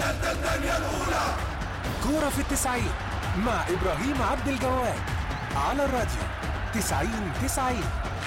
كورة في التسعين مع إبراهيم عبد الجواد على الراديو تسعين تسعين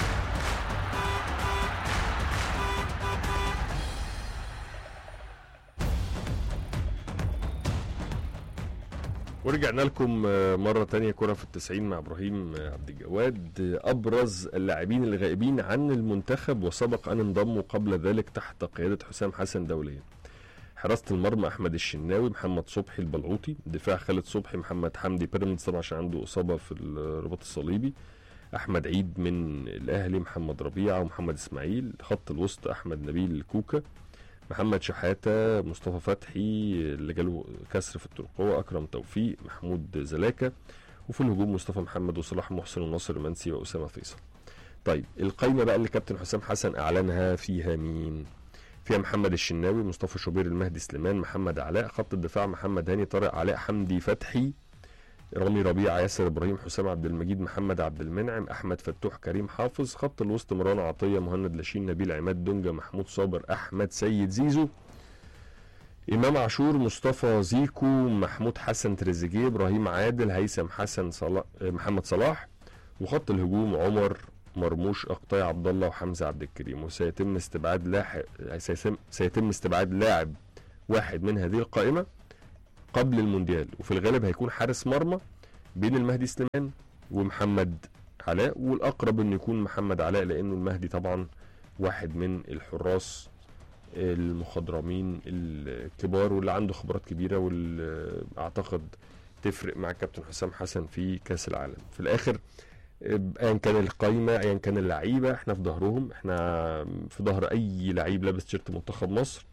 ورجعنا لكم آه، مرة تانية كرة في التسعين مع إبراهيم آه، عبد الجواد آه، أبرز اللاعبين الغائبين عن المنتخب وسبق أن انضموا قبل ذلك تحت قيادة حسام حسن دوليا حراسة المرمى أحمد الشناوي محمد صبحي البلعوطي دفاع خالد صبحي محمد حمدي بيراميدز طبعا عشان عنده إصابة في الرباط الصليبي أحمد عيد من الأهلي محمد ربيعة ومحمد إسماعيل خط الوسط أحمد نبيل كوكا محمد شحاتة مصطفى فتحي اللي جاله كسر في الترقوة أكرم توفيق محمود زلاكة وفي الهجوم مصطفى محمد وصلاح محسن وناصر منسي وأسامة فيصل طيب القايمة بقى اللي كابتن حسام حسن أعلنها فيها مين فيها محمد الشناوي مصطفى شوبير المهدي سليمان محمد علاء خط الدفاع محمد هاني طارق علاء حمدي فتحي رامي ربيعة ياسر ابراهيم حسام عبد المجيد محمد عبد المنعم احمد فتوح كريم حافظ خط الوسط مروان عطيه مهند لاشين نبيل عماد دونجا محمود صابر احمد سيد زيزو امام عاشور مصطفى زيكو محمود حسن تريزيجيه ابراهيم عادل هيثم حسن صلاح محمد صلاح وخط الهجوم عمر مرموش اقطاع عبد الله وحمزه عبد الكريم وسيتم استبعاد لاحق سيتم, سيتم استبعاد لاعب واحد من هذه القائمه قبل المونديال وفي الغالب هيكون حارس مرمى بين المهدي سليمان ومحمد علاء والاقرب انه يكون محمد علاء لانه المهدي طبعا واحد من الحراس المخضرمين الكبار واللي عنده خبرات كبيره واللي اعتقد تفرق مع كابتن حسام حسن في كاس العالم في الاخر ايا كان القايمه ايا كان اللعيبه احنا في ظهرهم احنا في ظهر اي لعيب لابس تيشيرت منتخب مصر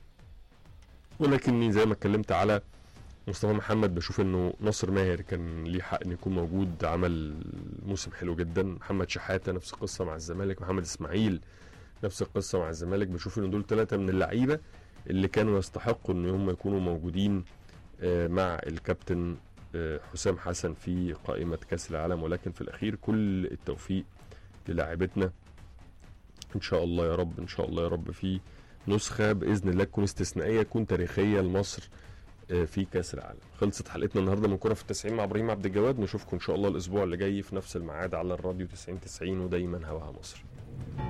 ولكني زي ما اتكلمت على مصطفى محمد بشوف انه ناصر ماهر كان ليه حق انه يكون موجود عمل موسم حلو جدا محمد شحاته نفس القصه مع الزمالك محمد اسماعيل نفس القصه مع الزمالك بشوف ان دول ثلاثه من اللعيبه اللي كانوا يستحقوا ان هم يكونوا موجودين آه، مع الكابتن آه، حسام حسن في قائمه كاس العالم ولكن في الاخير كل التوفيق للاعبتنا ان شاء الله يا رب ان شاء الله يا رب في نسخه باذن الله تكون استثنائيه تكون تاريخيه لمصر آه، في كاس العالم خلصت حلقتنا النهارده من كره في التسعين مع ابراهيم عبد الجواد نشوفكم ان شاء الله الاسبوع اللي جاي في نفس الميعاد على الراديو 90 90 ودايما هواها مصر